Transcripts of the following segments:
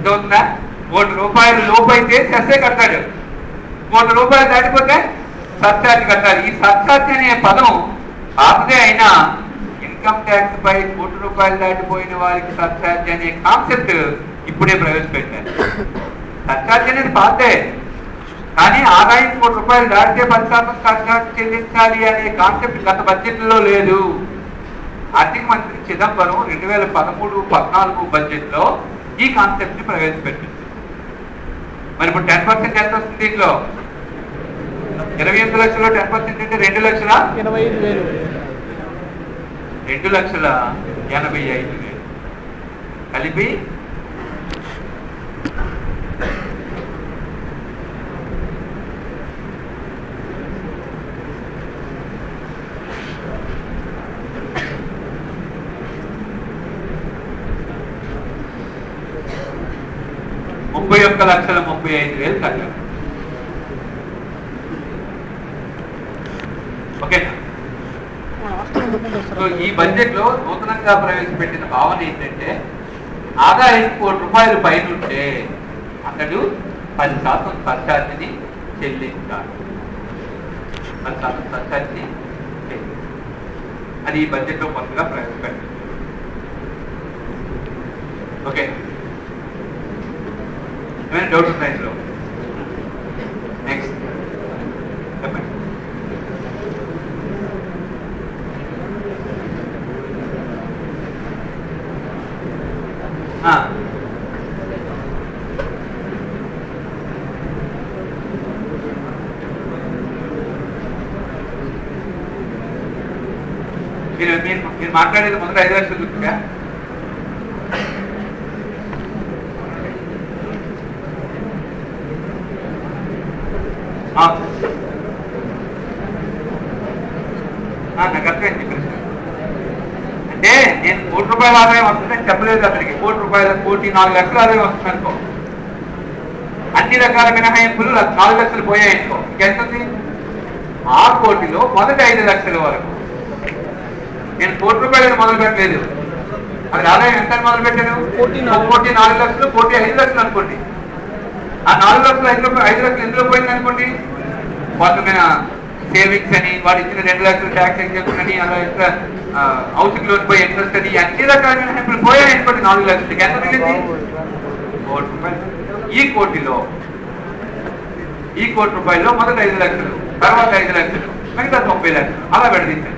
అర్థమవుతుందా కోటి రూపాయలు లోపు అయితే సెస్సే కట్టాడు కోటి రూపాయలు దాటిపోతే సర్చార్జ్ కట్టాలి ఈ సర్చార్జ్ అనే పదం పాతదే అయినా ఇన్కమ్ ట్యాక్స్ పై కోటి రూపాయలు దాటిపోయిన వారికి సర్చార్జ్ అనే కాన్సెప్ట్ ఇప్పుడే ప్రవేశపెట్టారు సర్చార్జ్ అనేది పాతే కానీ ఆదాయం కోటి రూపాయలు దాటితే పది శాతం సర్చార్జ్ చెల్లించాలి అనే కాన్సెప్ట్ గత బడ్జెట్ లో లేదు ఆర్థిక మంత్రి చిదంబరం రెండు వేల పదమూడు పద్నాలుగు బడ్జెట్ లో ఈ కాన్సెప్ట్ ని ప్రవేశపెట్టింది మరి ఇప్పుడు టెన్ పర్సెంట్ ఎంత వస్తుంది దీంట్లో ఇరవై ఎనిమిది లక్షలు టెన్ పర్సెంట్ అంటే రెండు లక్షల ఎనభై ఐదు వేలు రెండు లక్షల ఎనభై ఐదు వేలు కలిపి ముప్పై ఒక్క లక్షల ముప్పై ఐదు వేలు కట్టాలి ఓకేనా సో ఈ బడ్జెట్ లో నూతనంగా ప్రవేశపెట్టిన భావన ఏంటంటే ఆదాయం కోటి రూపాయలు పైన ఉంటే అతడు పది శాతం సర్చార్జిని చెల్లించాలి పది శాతం సర్చార్జిని చెల్లించాలి అది ఈ బడ్జెట్ లో కొత్తగా ప్రవేశపెట్టింది ఓకే ఏమైనా డౌట్ ఉందా ఇందులో నెక్స్ట్ చెప్పండి ఆ. మీరు మీరు మీరు మాట్లాడేది మొదట ఐదు లక్షలు చూపుగా నాకు అర్థమైంది ప్రశ్న అంటే నేను కోటి రూపాయల ఆదాయం వస్తుందని చెప్పలేదు అతనికి కోటి రూపాయల కోటి నాలుగు లక్షల ఆదాయం వస్తుంది అనుకో అన్ని రకాల మినహాయింపులు ల- నాలుగు లక్షలు పోయాయి అనుకో ఇంకెంతుంది ఆ కోటిలో మొదటి ఐదు లక్షల వరకు నేను కోటి రూపాయలను మొదలు పెట్టలేదు అది ఆదాయం ఎంత అని మొదలు పెట్టాను కోటి నాలుగు. ఒక కోటి నాలుగు లక్షలు కోటి ఐదు లక్షలు అనుకోండి ఆ నాలుగు లక్షలు ఐదు రూపాయలు ఐదు లక్షలు ఎందులో పోయింది అనుకోండి మొత్తమైన సేవింగ్స్ అని వాడు ఇచ్చిన రెండు లక్షలు ట్యాక్స్ ఎగ్జామ్షన్ అని అలా ఇంకా హౌసింగ్ లోన్ పోయి ఇంట్రెస్ట్ అని అన్ని రకాల మినహాయింపులు పోయాయి అనుకోండి నాలుగు లక్షలకి ఎంత మిగిలింది కోటి రూపాయలు ఈ కోటిలో ఈ కోటి రూపాయల్లో మొదటి ఐదు లక్షలు తర్వాత ఐదు లక్షలు మిగతా తొంభై లక్షలు అలా విడదీశారు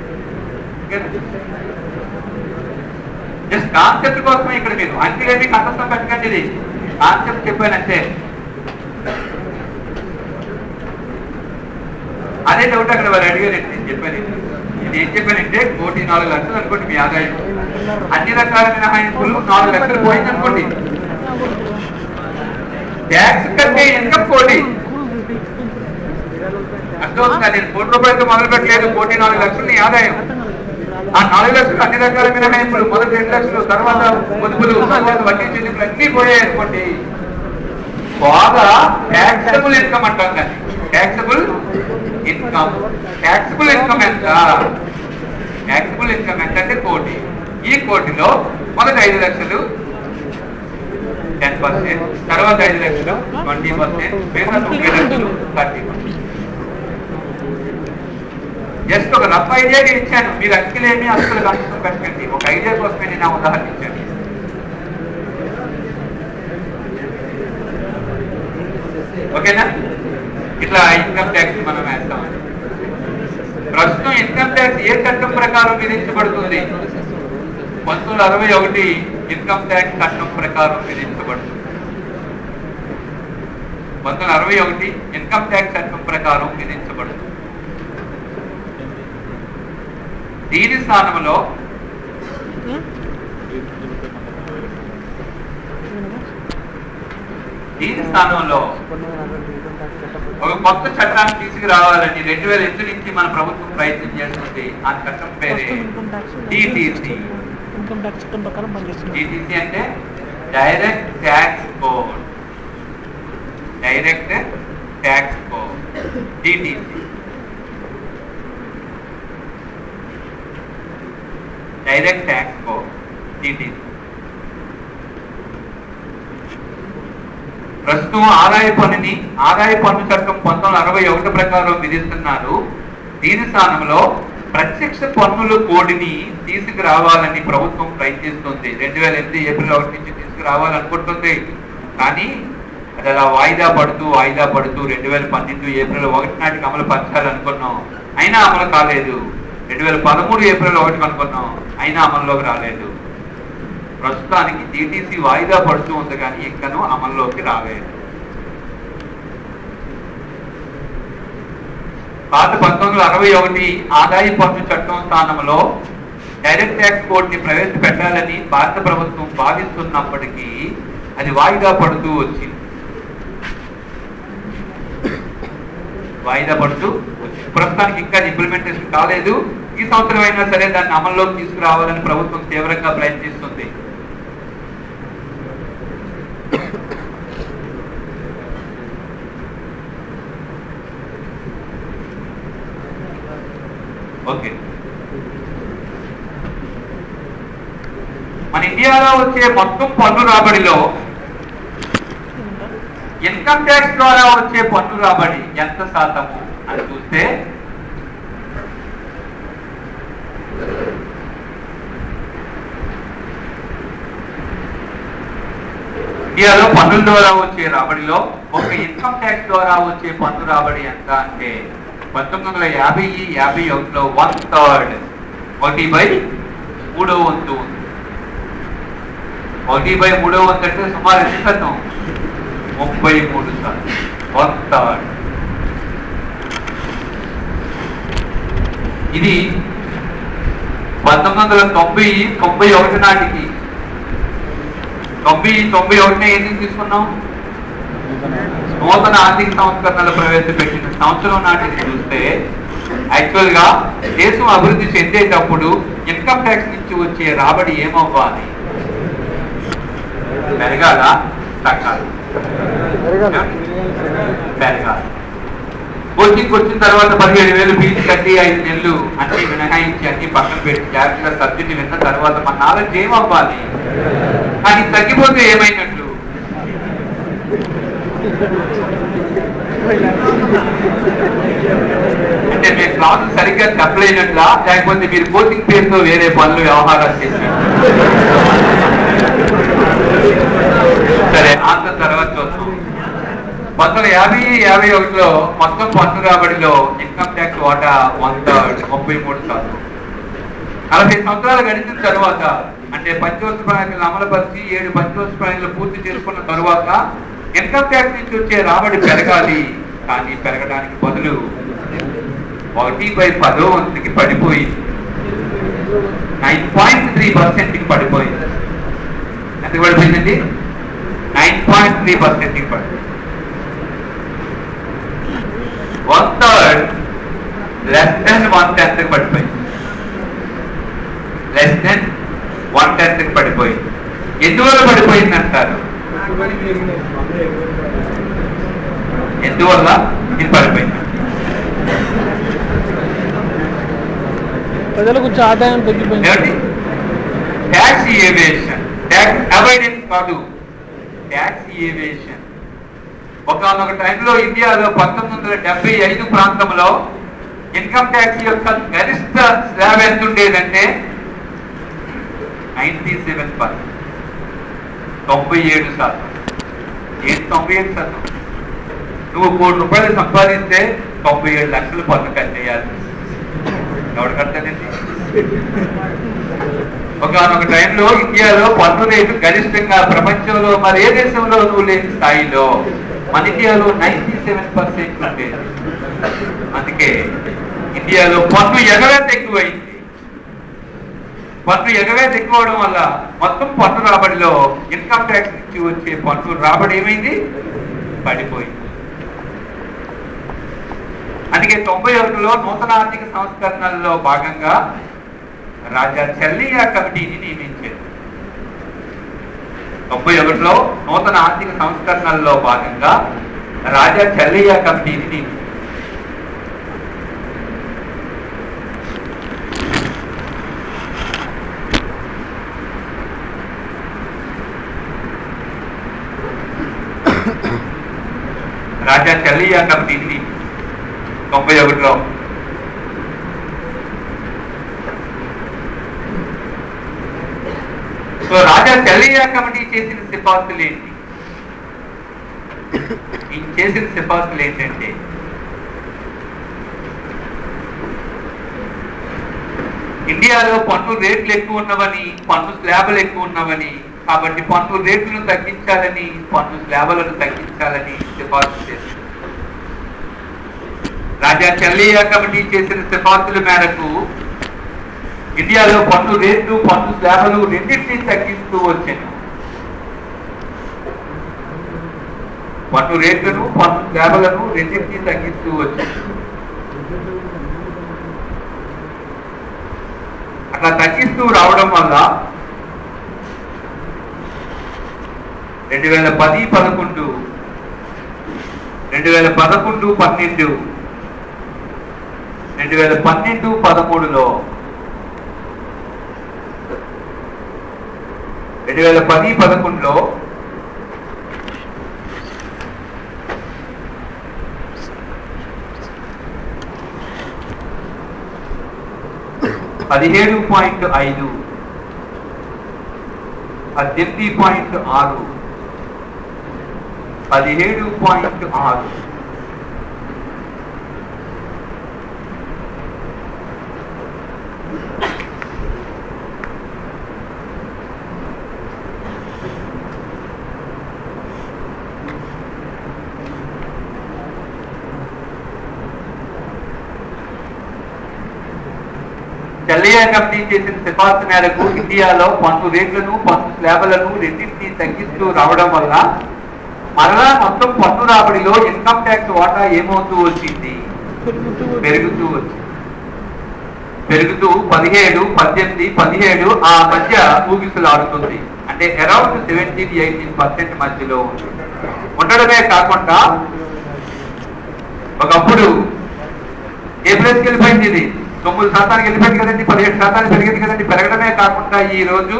జస్ట్ కాన్సెప్ట్ కోసమే ఇక్కడ మీరు అంతేగాని కంఠస్థం పెట్టకండి ఇది కాన్సెప్ట్ చెప్పానంటే అదే డౌట్ అక్కడ వారు అడిగారు నేను చెప్పాను నేను ఏం చెప్పానంటే కోటి నాలుగు లక్షలు అనుకోండి మీ ఆదాయం అన్ని రకాల మినహాయింపులు నాలుగు లక్షలు పోయింది అనుకోండి ట్యాక్స్ కట్టే ఇన్కమ్ కోటి అర్థమవుతుందా నేను కోటి రూపాయలతో మొదలు పెట్టలేదు కోటి నాలుగు లక్షలు నీ ఆదాయం ఆ నాలుగు లక్షలు అన్ని రకాల మినహాయింపులు మొదటి రెండు లక్షలు తర్వాత పొదుపులు తర్వాత వడ్డీ చెల్లింపులు అన్ని పోయాయి అనుకోండి బాగా ట్యాక్సబుల్ ఇన్కమ్ అంటాం దాన్ని ట్యాక్సబుల్ ఇన్కమ్ ట్యాక్సబుల్ ఇన్కమ్ ఎంత ట్యాక్సబుల్ ఇన్కమ్ ఎంత అంటే కోటి ఈ కోటిలో మొదటి ఐదు లక్షలు టెన్ పర్సెంట్ తర్వాత ఐదు లక్షలు ట్వంటీ పర్సెంట్ మిగతా తొమ్మిది లక్షలు థర్టీ పర్సెంట్ జస్ట్ ఒక రఫ్ ఐడియా ఇచ్చాను మీరు అక్కలేమి అసలు కష్టం పెట్టండి ఒక ఐడియా కోసమే నేను ఆ ఉదాహరణ ఇచ్చాను ఓకేనా ఇట్లా ఇన్కమ్ ట్యాక్స్ మనం వేస్తాం ప్రస్తుతం ఇన్కమ్ ట్యాక్స్ ఏ చట్టం ప్రకారం విధించబడుతుంది పంతొమ్మిది వందల అరవై ఒకటి ఇన్కమ్ ట్యాక్స్ చట్టం ప్రకారం విధించబడుతుంది పంతొమ్మిది వందల అరవై ఒకటి ఇన్కమ్ ట్యాక్స్ చట్టం ప్రకారం విధించబడుతుంది దీని స్థానంలో దీని స్థానంలో ఒక కొత్త చట్టాన్ని తీసుకురావాలని రెండు వేల ఎనిమిది నుంచి మన ప్రభుత్వం ప్రయత్నం చేస్తుంది ఆ చట్టం పేరే టీటీసీ ఇన్కమ్ ట్యాక్స్ చట్టం ప్రకారం పనిచేస్తుంది టీటీసీ అంటే direct tax code direct tax code TTC direct tax code TTC ప్రస్తుతం ఆదాయ పన్నుని ఆదాయ పన్ను చట్టం పంతొమ్మిది వందల అరవై ఒకటి ప్రకారం విధిస్తున్నారు దీని స్థానంలో ప్రత్యక్ష పన్నుల కోడిని తీసుకురావాలని ప్రభుత్వం ప్రయత్నిస్తుంది రెండు వేల ఎనిమిది ఏప్రిల్ ఒకటి నుంచి తీసుకురావాలనుకుంటుంది కానీ అది అలా వాయిదా పడుతూ వాయిదా పడుతూ రెండు వేల పన్నెండు ఏప్రిల్ ఒకటి నాటికి అమలు పరచాలనుకున్నాం అయినా అమలు కాలేదు రెండు వేల పదమూడు ఏప్రిల్ ఒకటి అనుకున్నాం అయినా అమల్లోకి రాలేదు ప్రస్తుతానికి టీటీసీ వాయిదా పడుతూ ఉంది కానీ ఇంకనూ అమల్లోకి రాలేదు పాత పంతొమ్మిది వందల అరవై ఒకటి ఆదాయ పన్ను చట్టం స్థానంలో డైరెక్ట్ ట్యాక్స్ కోడ్ ని ప్రవేశపెట్టాలని భారత ప్రభుత్వం భావిస్తున్నప్పటికీ అది వాయిదా పడుతూ వచ్చింది వాయిదా పడుతూ వచ్చింది ప్రస్తుతానికి ఇంకా ఇంప్లిమెంటేషన్ కాలేదు ఈ సంవత్సరం అయినా సరే దాన్ని అమల్లోకి తీసుకురావాలని ప్రభుత్వం తీవ్రంగా ప్రయత్నిస్తుంది ఓకే మన ఇండియాలో వచ్చే మొత్తం పన్ను రాబడిలో ఇన్కమ్ ట్యాక్స్ ద్వారా వచ్చే పన్ను రాబడి ఎంత శాతము అని చూస్తే ఇండియాలో పన్నుల ద్వారా వచ్చే రాబడిలో ఒక ఇన్కమ్ ట్యాక్స్ ద్వారా వచ్చే పన్ను రాబడి ఎంత అంటే పంతొమ్మిది వందల యాభై యాభై ఒకటిలో వన్ థర్డ్ ఒకటి బై మూడో వంతు ఉంది ఒకటి బై మూడో వంతు అంటే సుమారు ఎంత శాతం ముప్పై మూడు శాతం వన్ థర్డ్ ఇది పంతొమ్మిది వందల తొంభై తొంభై ఒకటి నాటికి తొంభై తొంభై ఒకటినే ఎందుకు తీసుకున్నాం నూతన ఆర్థిక సంస్కరణలు ప్రవేశపెట్టిన సంవత్సరం నాటిని చూస్తే యాక్చువల్ గా దేశం అభివృద్ధి చెందేటప్పుడు ఇన్కమ్ ట్యాక్స్ నుంచి వచ్చే రాబడి ఏమవ్వాలి పెరగాల తగ్గాలి పెరగాలి కోచింగ్ వచ్చిన తర్వాత పదిహేడు వేలు ఫీజు కట్టి ఐదు నెలలు అన్ని మినహాయించి అన్ని పక్కన పెట్టి జాగ్రత్తగా సబ్జెక్ట్ విన్న తర్వాత మన నాలెడ్జ్ ఏమవ్వాలి అది తగ్గిపోతే ఏమైనట్లు అంటే మీ క్లాస్ సరిగ్గా చెప్పలేనట్లా లేకపోతే మీరు కోచింగ్ పేరుతో వేరే పనులు వ్యవహారాలు చేసినట్లు సరే ఆన్సర్ తర్వాత చూద్దాం పంతొమ్మిది యాభై యాభై ఒకటిలో మొత్తం పన్ను రాబడిలో ఇన్కమ్ ట్యాక్స్ వాటా వన్ థర్డ్ ముప్పై మూడు శాతం నలభై సంవత్సరాలు గడిచిన తర్వాత అంటే పంచవర్ష ప్రణాళికలు అమలుపరిచి ఏడు పంచవర్ష ప్రణాళికలు పూర్తి చేసుకున్న తరువాత ఇన్కమ్ ట్యాక్స్ నుంచి వచ్చే రాబడి పెరగాలి కానీ పెరగడానికి బదులు ఒకటి బై పదో వంతుకి పడిపోయింది నైన్ పాయింట్ త్రీ పర్సెంట్కి పడిపోయింది ఎంత పడిపోయిందండి నైన్ పాయింట్ త్రీ పర్సెంట్కి పడిపోయింది one third less than one tenth పడిపోయింది లెస్ దెన్ వన్ టెన్త్ పడిపోయింది ఎందువల్ల పడిపోయింది అంటారు ఎందువల్ల ఇది పడిపోయింది ప్రజలకు వచ్చే ఆదాయం తగ్గిపోయింది ఏమిటి ట్యాక్స్ ఏవియేషన్ ట్యాక్స్ అవాయిడెన్స్ కాదు ట్యాక్స్ ఏవియేషన్ ఒకనొక టైంలో ఇండియాలో పంతొమ్మిది వందల డెబ్బై ఐదు ప్రాంతంలో ఇన్కమ్ ట్యాక్స్ యొక్క గరిష్ట స్లాబ్ ఎంత ఉండేదంటే నైన్టీ సెవెన్ పర్సెంట్ తొంభై ఏడు శాతం ఏంటి తొంభై ఏడు శాతం నువ్వు కోటి రూపాయలు సంపాదిస్తే తొంభై ఏడు లక్షలు పన్ను కట్టేయాలి ఎవడు కడతాడండి ఒకనొక టైంలో ఇండియాలో పన్ను రేటు గరిష్టంగా ప్రపంచంలో మరి ఏ దేశంలో నువ్వు లేని స్థాయిలో మన ఇండియాలో నైన్టీ సెవెన్ పర్సెంట్ ఉండేది అందుకే ఇండియాలో పన్ను ఎగవేత ఎక్కువైంది పన్ను ఎగవేత ఎక్కువ అవడం వల్ల మొత్తం పన్ను రాబడిలో ఇన్కమ్ ట్యాక్స్ నుంచి వచ్చే పన్ను రాబడి ఏమైంది పడిపోయింది అందుకే తొంభై ఒకటిలో నూతన ఆర్థిక సంస్కరణల్లో భాగంగా రాజా చెల్లియా కమిటీని నియమించారు తొంభై ఒకటిలో నూతన ఆర్థిక సంస్కరణల్లో భాగంగా రాజా చెల్లయ్య కమిటీని నియమించారు రాజా చెల్లయ్య కమిటీని తొంభై ఒకటిలో సో రాజా చెల్లయ్య కమిటీ చేసిన సిఫార్సులు ఏంటి ఈ చేసిన సిఫార్సులు ఏంటంటే ఇండియాలో పన్ను రేట్లు ఎక్కువ ఉన్నవని పన్ను స్లాబులు ఎక్కువ ఉన్నవని కాబట్టి పన్ను రేట్లను తగ్గించాలని పన్ను స్లాబులను తగ్గించాలని సిఫార్సు చేసింది రాజా చెల్లయ్య కమిటీ చేసిన సిఫార్సుల మేరకు ఇండియాలో పన్ను రేట్లు పన్ను స్లాబులు రెండింటినీ తగ్గిస్తూ వచ్చాను పన్ను రేట్లను పన్ను స్లాబులను రెండింటినీ తగ్గిస్తూ వచ్చాను అట్లా తగ్గిస్తూ రావడం వల్ల రెండు వేల పది పదకొండు రెండు వేల పదకొండు పన్నెండు రెండు వేల పన్నెండు పదమూడులో రెండు వేల పది పదకొండులో పదిహేడు పాయింట్ ఐదు పద్దెనిమిది పాయింట్ ఆరు పదిహేడు పాయింట్ ఆరు చెల్లయ్య కమిటీ చేసిన సిఫార్సు మేరకు ఇండియాలో పన్ను రేట్లను పన్ను స్లాబులను రెండింటినీ తగ్గిస్తూ రావడం వల్ల మరలా మొత్తం పన్ను రాబడిలో ఇన్కమ్ ట్యాక్స్ వాటా ఏమవుతూ వచ్చింది పెరుగుతూ పెరుగుతూ వచ్చింది పెరుగుతూ పదిహేడు పద్దెనిమిది పదిహేడు ఆ మధ్య ఊగిసలాడుతుంది అంటే అరౌండ్ సెవెంటీన్ ఎయిటీన్ పర్సెంట్ మధ్యలో ఉంది ఉండడమే కాకుండా ఒకప్పుడు ఏ ప్లేస్కి వెళ్ళిపోయింది ఇది తొమ్మిది శాతానికి వెళ్ళిపోయింది కదండి పదిహేడు శాతానికి పెరిగింది కదండి పెరగడమే కాకుండా ఈ రోజు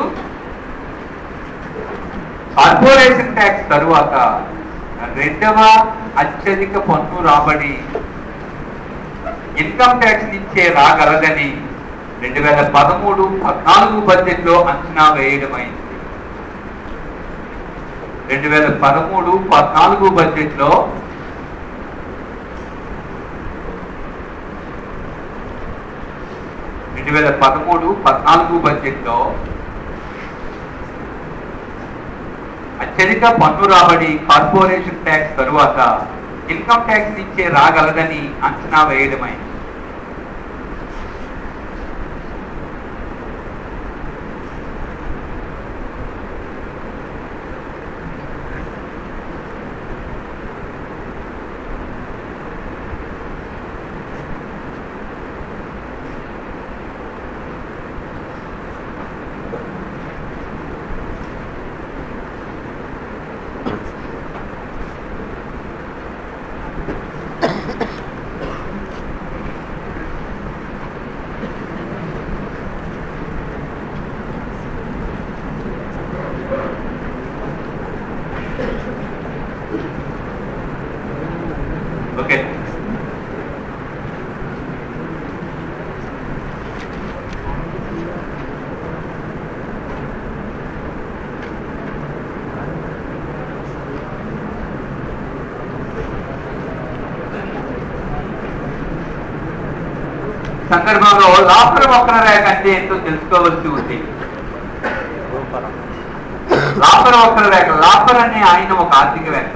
కార్పొరేషన్ ట్యాక్స్ తరువాత రెండవ అత్యధిక పన్ను రాబడి ఇన్కమ్ ట్యాక్స్ ఇచ్చే రాగలదని రెండు వేల పదమూడు పద్నాలుగు బడ్జెట్ లో అంచనా వేయడమైంది రెండు వేల పదమూడు పద్నాలుగు బడ్జెట్ లో రెండు వేల పదమూడు పద్నాలుగు బడ్జెట్ లో అత్యధిక పన్ను రాబడి కార్పొరేషన్ ట్యాక్స్ తరువాత ఇన్కమ్ ట్యాక్స్ ఇచ్చే రాగలదని అంచనా వేయడమైంది ఓకే సందర్భంలో లాఫర్ వక్ర రేఖ అంటే ఏంటో తెలుసుకోవాల్సి ఉంది లాఫర్ వక్ర రేఖ లాఫర్ అనే ఆయన ఒక ఆర్థికవేత్త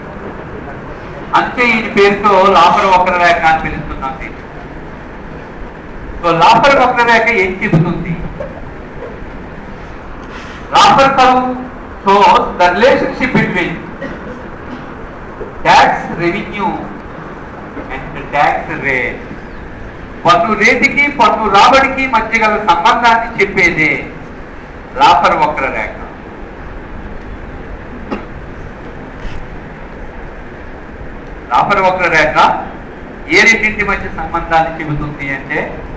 అంతే ఈయన పేరుతో లాఫర్ వక్ర రేఖ అని పిలుస్తున్నాం దీన్ని. సో లాఫర్ వక్ర రేఖ ఏం చెబుతుంది Laffer curve shows the relationship between tax revenue and tax rate పన్ను రేటుకి పన్ను రాబడికి మధ్య గల సంబంధాన్ని చెప్పేదే లాఫర్ వక్ర రేఖ లాఫర్ వక్ర రేఖ ఏ రెండింటి మధ్య సంబంధాన్ని చెబుతుంది అంటే